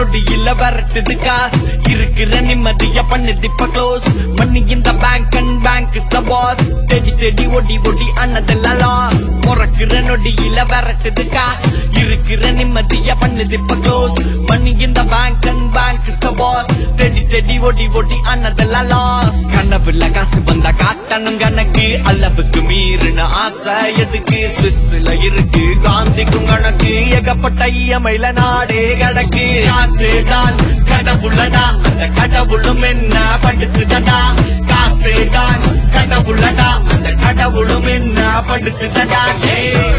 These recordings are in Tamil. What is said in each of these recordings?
நொடியில விரட்டுது காசு இருக்கிற நிம்மதிய பண்ணுது இப்ப க்ளோஸ் மணி இந்த bank and bank is the boss தேடி தேடி ஒடி ஒடி அண்ணதெல்லாம் லாஸ் முறக்கிற நொடியில விரட்டுது காசு இருக்கிற நிம்மதிய பண்ணுது இப்ப க்ளோஸ் மணி இந்த bank and bank is the boss தேடி தேடி ஒடி ஒடி அண்ணதெல்லாம் லாஸ் கனவுல காசு வந்தா காட்டணும் கணக்கு அளவுக்கு மீறின ஆசை எதுக்கு சுவிஸ்ல இருக்கு காந்திக்கும் கணக்கு ஏகப்பட்ட இயமையில நாடே கிடக்கு காசு தான் கடவுளடா அந்த கடவுளும் என்ன படுத்துதடா காசு தான் கடவுளடா அந்த கடவுளும் என்ன படுத்துதடா ஏய்.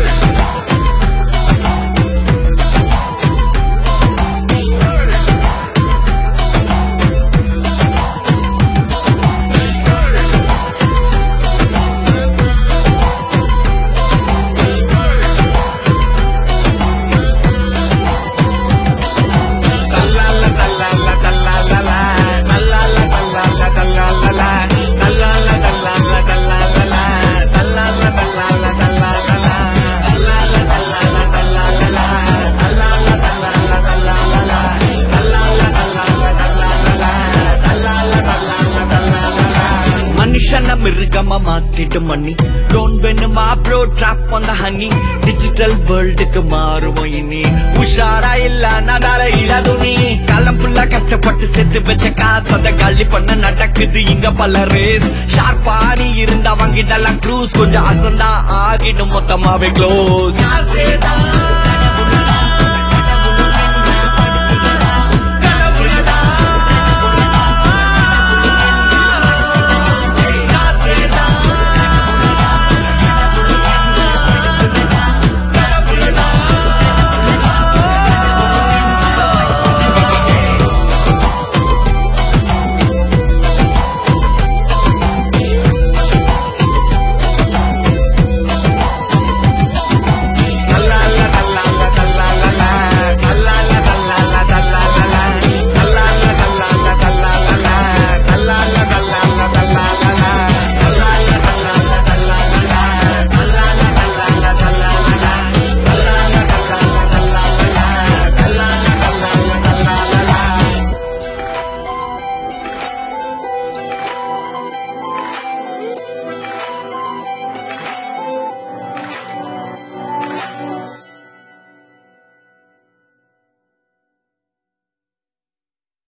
தல்லால தல்லால தல்லாலலா. தல்லால தல்லால தல்லாலலா. தல்லால தல்லால தல்லாலலா. தல்லால தல்லால தல்லாலலா. தல்லால தல்லால தல்லாலலா. தல்லால தல்லால தல்லாலலா. தல்லால தல்லால தல்லாலலா. தல்லால தல்லால தல்லாலலா. மனுஷன மிருகமா மாத்திடும் மணி டோன் வேணுமா ப்ரோ ட்ராப் அந்த ஹனி டிஜிட்டல் வேர்ல்டுக்கு மாறுவோம் இனி உஷாரா இல்ல நடால இல்லாது நீ காலம் ஃபுல்லா கஷ்டப்பட்டு செத்து வச்ச காசு அத காலி பண்ண நடக்குது இங்க பல ரேஸ் ஷார்ப்பா நீ இருந்தா வாங்கிடலாம் க்ரூஸ் கொஞ்சம் அசந்தா ஆகிடும் மொத்தமாவே க்ளோஸ் காசேதான்